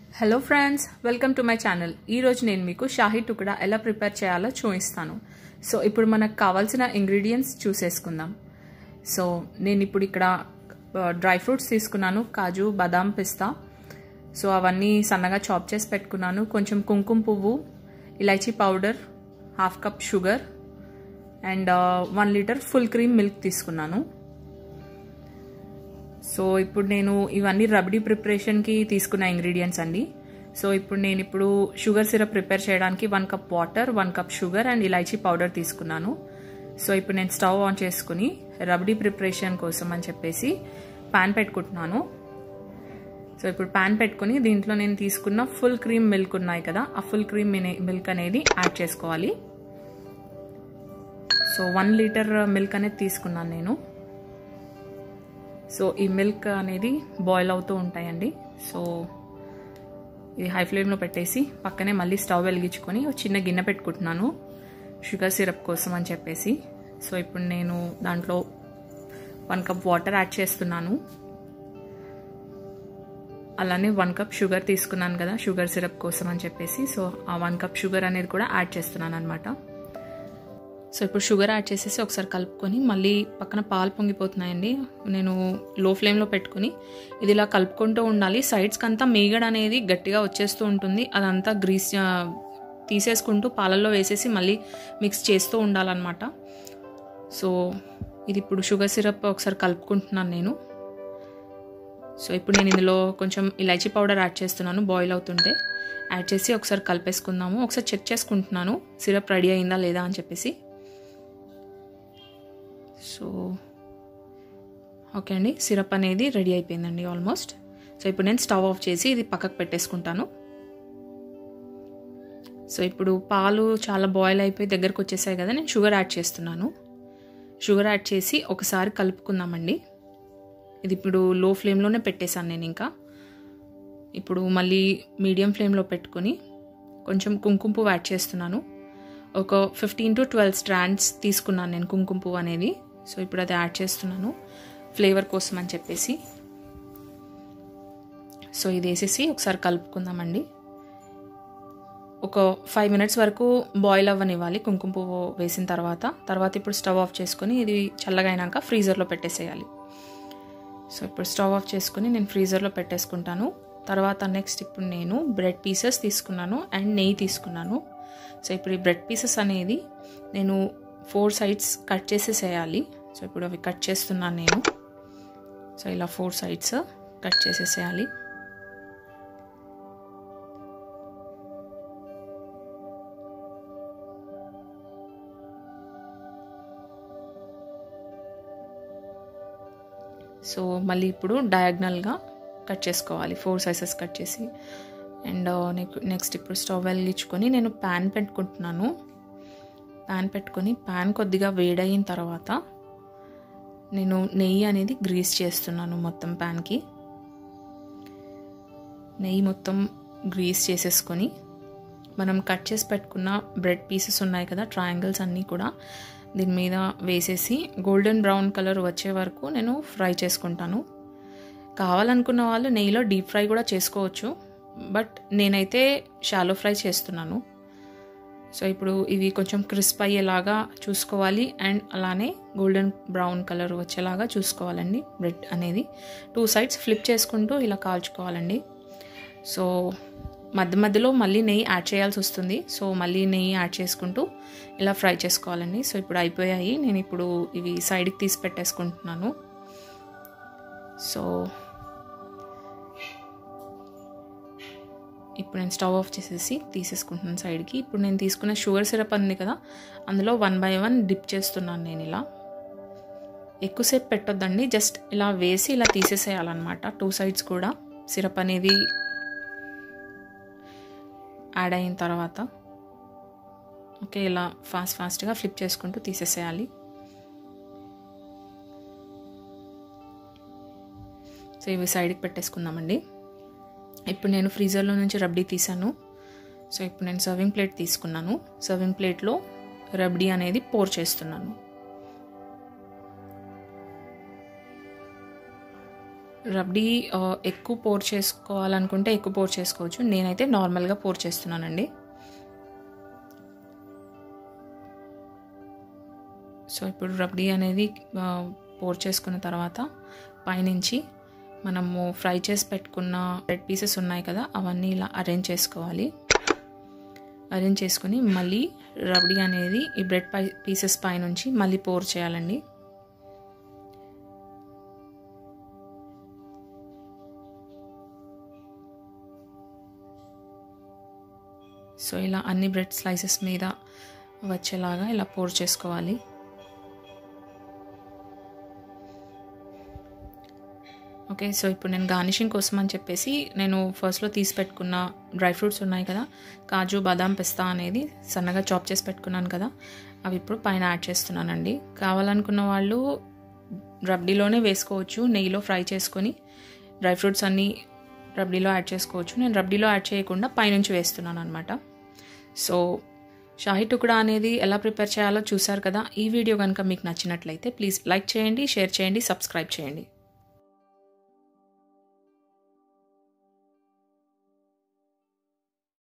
hello friends welcome to my channel ఈరోజు నేను మీకు షాహీ టుకుడా ఎలా ప్రిపేర్ చేయాలో చూపిస్తాను సో ఇప్పుడు మనకు కావాల్సిన ఇంగ్రీడియంట్స్ చూసేసుకుందాం సో నేను ఇప్పుడు ఇక్కడ డ్రై ఫ్రూట్స్ తీసుకున్నాను కాజు బాదాం పిస్తా సో అవన్నీ సన్నగా చాప్ చేసి పెట్టుకున్నాను కొంచెం కుంకుమ పువ్వు elaichi powder half cup sugar and one litre full cream milk తీసుకున్నాను సో ఇప్పుడు నేను ఇవన్నీ రబడీ ప్రిపరేషన్కి తీసుకున్న ఇంగ్రీడియంట్స్ అండి సో ఇప్పుడు నేను ఇప్పుడు షుగర్ సిరప్ ప్రిపేర్ చేయడానికి one cup water one cup sugar and elaichi powder తీసుకున్నాను సో ఇప్పుడు నేను స్టవ్ ఆన్ చేసుకుని రబడీ ప్రిపరేషన్ కోసం అని చెప్పేసి ప్యాన్ పెట్టుకుంటున్నాను సో ఇప్పుడు ప్యాన్ పెట్టుకుని దీంట్లో నేను తీసుకున్న ఫుల్ క్రీమ్ మిల్క్ ఉన్నాయి కదా ఆ ఫుల్ క్రీమ్ మిల్క్ అనేది యాడ్ చేసుకోవాలి సో వన్ లీటర్ మిల్క్ అనేది తీసుకున్నాను నేను సో ఈ మిల్క్ అనేది బాయిల్ అవుతూ ఉంటాయండి సో ఇది హై ఫ్లేమ్లో పెట్టేసి పక్కనే మళ్ళీ స్టవ్ వెలిగించుకొని చిన్న గిన్నె పెట్టుకుంటున్నాను షుగర్ సిరప్ కోసం అని చెప్పేసి సో ఇప్పుడు నేను దాంట్లో వన్ కప్ వాటర్ యాడ్ చేస్తున్నాను అలానే వన్ కప్ షుగర్ తీసుకున్నాను కదా షుగర్ సిరప్ కోసం అని చెప్పేసి సో ఆ వన్ కప్ షుగర్ అనేది కూడా యాడ్ చేస్తున్నాను అనమాట సో ఇప్పుడు షుగర్ యాడ్ చేసేసి ఒకసారి కలుపుకొని మళ్ళీ పక్కన పాలు పొంగిపోతున్నాయండి నేను లో ఫ్లేమ్లో పెట్టుకుని ఇది ఇలా కలుపుకుంటూ ఉండాలి సైడ్స్కి అంతా మీగడ అనేది గట్టిగా వచ్చేస్తూ ఉంటుంది అదంతా గ్రీస్ తీసేసుకుంటూ పాలల్లో వేసేసి మళ్ళీ మిక్స్ చేస్తూ ఉండాలన్నమాట సో ఇది ఇప్పుడు షుగర్ సిరప్ ఒకసారి కలుపుకుంటున్నాను నేను సో ఇప్పుడు నేను ఇందులో కొంచెం ఇలైచీ పౌడర్ యాడ్ చేస్తున్నాను బాయిల్ అవుతుంటే యాడ్ చేసి ఒకసారి కలిపేసుకుందాము ఒకసారి చెక్ చేసుకుంటున్నాను సిరప్ రెడీ అయిందా లేదా అని చెప్పేసి సో ఓకే అండి సిరప్ అనేది రెడీ అయిపోయిందండి ఆల్మోస్ట్ సో ఇప్పుడు నేను స్టవ్ ఆఫ్ చేసి ఇది పక్కకు పెట్టేసుకుంటాను సో ఇప్పుడు పాలు చాలా బాయిల్ అయిపోయి దగ్గరకు వచ్చేసాయి కదా నేను షుగర్ యాడ్ చేస్తున్నాను షుగర్ యాడ్ చేసి ఒకసారి కలుపుకుందామండి ఇది ఇప్పుడు లో ఫ్లేమ్లోనే పెట్టేశాను నేను ఇంకా ఇప్పుడు మళ్ళీ మీడియం ఫ్లేమ్లో పెట్టుకొని కొంచెం కుంకుమ పువ్వు యాడ్ చేస్తున్నాను ఒక ఫిఫ్టీన్ టు ట్వెల్వ్ స్ట్రాండ్స్ తీసుకున్నాను నేను కుంకుమ పువ్వు అనేది సో ఇప్పుడు అది యాడ్ చేస్తున్నాను ఫ్లేవర్ కోసం అని చెప్పేసి సో ఇది వేసేసి ఒకసారి కలుపుకుందామండి ఒక ఫైవ్ మినిట్స్ వరకు బాయిల్ అవ్వనివ్వాలి కుంకుమ పువ్వు వేసిన తర్వాత తర్వాత ఇప్పుడు స్టవ్ ఆఫ్ చేసుకొని ఇది చల్లగా అయినాక ఫ్రీజర్లో పెట్టేసేయాలి సో ఇప్పుడు స్టవ్ ఆఫ్ చేసుకొని నేను ఫ్రీజర్లో పెట్టేసుకుంటాను తర్వాత నెక్స్ట్ ఇప్పుడు నేను బ్రెడ్ పీసెస్ తీసుకున్నాను అండ్ నెయ్యి తీసుకున్నాను సో ఇప్పుడు ఈ బ్రెడ్ పీసెస్ అనేది నేను ఫోర్ సైడ్స్ కట్ చేసేసేయాలి సో ఇప్పుడు అవి కట్ చేస్తున్నాను నేను సో ఇలా ఫోర్ సైడ్స్ కట్ చేసేసేయాలి సో మళ్ళీ ఇప్పుడు డయాగ్నల్గా కట్ చేసుకోవాలి ఫోర్ సైజెస్ కట్ చేసి అండ్ నెక్స్ట్ ఇప్పుడు స్టవ్ వెలిగించుకొని నేను ప్యాన్ పెట్టుకుంటున్నాను ప్యాన్ పెట్టుకొని ప్యాన్ కొద్దిగా వేడయిన తర్వాత నేను నెయ్యి అనేది గ్రీస్ చేస్తున్నాను మొత్తం ప్యాన్కి నెయ్యి మొత్తం గ్రీస్ చేసేసుకొని మనం కట్ చేసి పెట్టుకున్న బ్రెడ్ పీసెస్ ఉన్నాయి కదా ట్రయాంగిల్స్ అన్నీ కూడా దీని మీద వేసేసి గోల్డెన్ బ్రౌన్ కలర్ వచ్చే వరకు నేను ఫ్రై చేసుకుంటాను కావాలనుకున్న వాళ్ళు నెయ్యిలో డీప్ ఫ్రై కూడా చేసుకోవచ్చు బట్ నేనైతే షాలో ఫ్రై చేస్తున్నాను సో ఇప్పుడు ఇవి కొంచెం క్రిస్ప్ అయ్యేలాగా చూసుకోవాలి అండ్ అలానే గోల్డెన్ బ్రౌన్ కలర్ వచ్చేలాగా చూసుకోవాలండి బ్రెడ్ అనేది టూ సైడ్స్ ఫ్లిప్ చేసుకుంటూ ఇలా కాల్చుకోవాలండి సో మధ్య మధ్యలో మళ్ళీ నెయ్యి యాడ్ చేయాల్సి వస్తుంది సో మళ్ళీ నెయ్యి యాడ్ చేసుకుంటూ ఇలా ఫ్రై చేసుకోవాలండి సో ఇప్పుడు అయిపోయాయి నేను ఇప్పుడు ఇవి సైడ్కి తీసి పెట్టేసుకుంటున్నాను సో ఇప్పుడు నేను స్టవ్ ఆఫ్ చేసేసి తీసేసుకుంటున్నాను సైడ్కి ఇప్పుడు నేను తీసుకున్న షుగర్ సిరప్ ఉంది కదా అందులో వన్ బై వన్ డిప్ చేస్తున్నాను నేను ఇలా ఎక్కువసేపు పెట్టొద్దండి జస్ట్ ఇలా వేసి ఇలా తీసేసేయాలన్నమాట టూ సైడ్స్ కూడా సిరప్ అనేది యాడ్ అయిన తర్వాత ఓకే ఇలా ఫాస్ట్ ఫాస్ట్గా ఫ్లిప్ చేసుకుంటూ తీసేసేయాలి సో ఇవి సైడ్కి పెట్టేసుకుందామండి ఇప్పుడు నేను ఫ్రీజర్లో నుంచి రబ్డీ తీసాను సో ఇప్పుడు నేను సర్వింగ్ ప్లేట్ తీసుకున్నాను సర్వింగ్ ప్లేట్లో రబ్డీ అనేది పోర్ చేస్తున్నాను రబ్డీ ఆ, ఎక్కువ పోర్ చేసుకోవాలనుకుంటే ఎక్కువ పోర్ చేసుకోవచ్చు నేనైతే నార్మల్గా పోర్ చేస్తున్నానండి సో ఇప్పుడు రబ్డీ అనేది ఆ, పోర్ చేసుకున్న తర్వాత పైనుంచి మనము ఫ్రై చేసి పెట్టుకున్న బ్రెడ్ పీసెస్ ఉన్నాయి కదా అవన్నీ ఇలా అరేంజ్ చేసుకోవాలి అరేంజ్ చేసుకుని మళ్ళీ రబ్డీ అనేది ఈ బ్రెడ్ పై పీసెస్ పైనుంచి మళ్ళీ పోర్ చేయాలండి సో ఇలా అన్ని బ్రెడ్ స్లైసెస్ మీద వచ్చేలాగా ఇలా పోర్ చేసుకోవాలి ఓకే సో ఇప్పుడు నేను గార్నిషింగ్ కోసం అని చెప్పేసి నేను ఫస్ట్లో తీసి పెట్టుకున్న డ్రై ఫ్రూట్స్ ఉన్నాయి కదా కాజు బాదాం పిస్తా అనేది సన్నగా చాప్ చేసి పెట్టుకున్నాను కదా అవి ఇప్పుడు పైన యాడ్ చేస్తున్నానండి కావాలనుకున్న వాళ్ళు రబ్డీలోనే వేసుకోవచ్చు నెయ్యిలో ఫ్రై చేసుకొని డ్రై ఫ్రూట్స్ అన్నీ రబ్డీలో యాడ్ చేసుకోవచ్చు నేను రబ్డీలో యాడ్ చేయకుండా పైనుంచి వేస్తున్నాను అనమాట సో షాహీ టుకుడా అనేది ఎలా ప్రిపేర్ చేయాలో చూసారు కదా ఈ వీడియో కనుక మీకు నచ్చినట్లయితే ప్లీజ్ లైక్ చేయండి షేర్ చేయండి సబ్స్క్రైబ్ చేయండి